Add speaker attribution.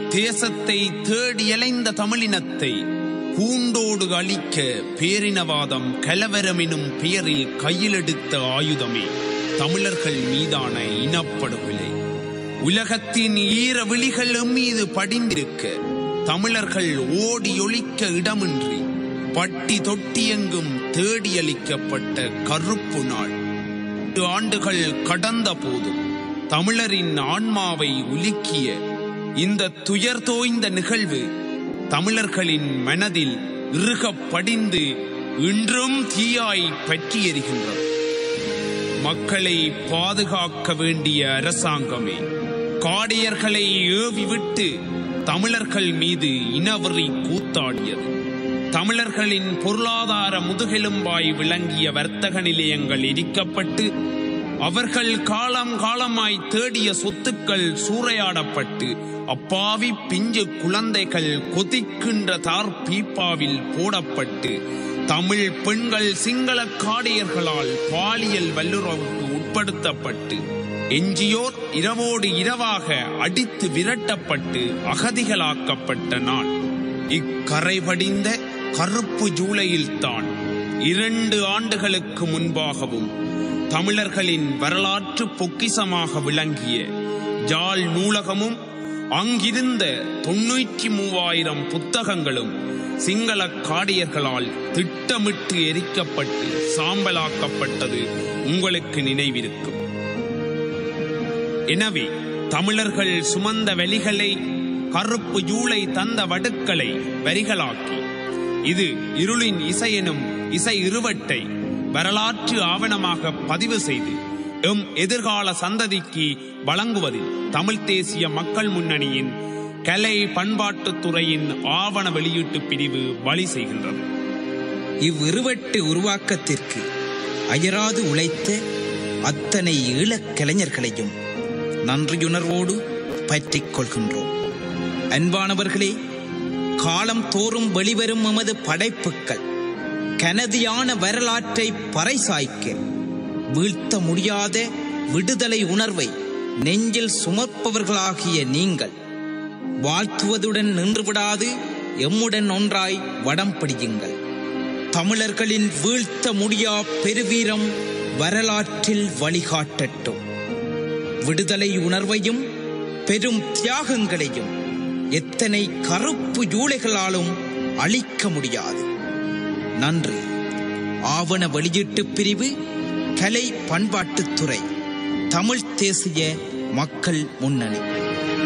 Speaker 1: தேசத்தை தேடி அலைந்த தமிழினத்தை பூண்டோடு அழிக்க பேரினவாதம் கலவரம் எனும் பெயரில் கையிலெடுத்த ஆயுதமே தமிழர்கள் மீதான இனப்படுகொலை உலகத்தின் ஈர விழிகள் மீது படிந்திருக்க தமிழர்கள் ஓடி ஒழிக்க இடமின்றி பட்டி தொட்டியெங்கும் தேடியளிக்கப்பட்ட கருப்பு நாள் எட்டு ஆண்டுகள் கடந்த போதும் தமிழரின் ஆன்மாவை உலுக்கிய இந்த துயர் தோய்ந்த நிகழ்வு தமிழர்களின் மனதில் இறுகப் படிந்து இன்றும் தீயாய் பற்றி எரிகின்றது மக்களை பாதுகாக்க வேண்டிய அரசாங்கமே காடையர்களை ஏவி விட்டு தமிழர்கள் மீது இனவெறி கூத்தாடியது தமிழர்களின் பொருளாதார முதுகெலும்பாய் விளங்கிய வர்த்தக நிலையங்கள் எரிக்கப்பட்டு அவர்கள் காலம் காலமாய் தேடிய சொத்துக்கள் சூறையாடப்பட்டு அப்பாவி பிஞ்சு குழந்தைகள் கொதிக்கின்ற தார் பீப்பாவில் போடப்பட்டு தமிழ் பெண்கள் சிங்கள காடையர்களால் பாலியல் வல்லுறவுக்கு உட்படுத்தப்பட்டு எஞ்சியோர் இரவோடு இரவாக அடித்து விரட்டப்பட்டு அகதிகளாக்கப்பட்ட நாள் இக்கரை படிந்த கருப்பு ஜூலையில்தான் இரண்டு ஆண்டுகளுக்கு முன்பாகவும் தமிழர்களின் வரலாற்று பொக்கிசமாக விளங்கிய ஜாழ் நூலகமும் அங்கிருந்த தொன்னூற்றி மூவாயிரம் புத்தகங்களும் சிங்கள காடியர்களால் திட்டமிட்டு எரிக்கப்பட்டு சாம்பலாக்கப்பட்டது உங்களுக்கு நினைவிருக்கும் எனவே தமிழர்கள் சுமந்த வெளிகளை கருப்பு ஜூலை தந்த வடுக்களை வரிகளாக்கி இது இருளின் இசையெனும் இசை இருவட்டை வரலாற்று ஆவணமாக பதிவு செய்து எம் எதிர்கால சந்ததிக்கு வழங்குவதில் தமிழ் தேசிய மக்கள் முன்னணியின் கலை பண்பாட்டுத் துறையின் ஆவண வெளியீட்டு பிரிவு வழி செய்கின்றது
Speaker 2: இவ்விருவட்டு உருவாக்கத்திற்கு அயராது உழைத்த அத்தனை ஈழக் கலைஞர்களையும் நன்றியுணர்வோடு பற்றிக் கொள்கின்றோம் அன்பானவர்களே காலம் தோறும் வெளிவரும் எமது படைப்புக்கள் கனதியான வரலாற்றை பறைசாய்க்க வீழ்த்த முடியாத விடுதலை உணர்வை நெஞ்சில் சுமப்பவர்களாகிய நீங்கள் வாழ்த்துவதுடன் நின்றுவிடாது எம்முடன் ஒன்றாய் வடம் பிடியுங்கள் தமிழர்களின் வீழ்த்த முடியா பெருவீரம் வரலாற்றில் வழிகாட்டட்டும் விடுதலை உணர்வையும் பெரும் தியாகங்களையும் எத்தனை கருப்பு ஜூளைகளாலும் அழிக்க முடியாது நன்றி ஆவண வெளியீட்டு பிரிவு கலை பண்பாட்டுத்துறை தமிழ் தேசிய மக்கள் முன்னணி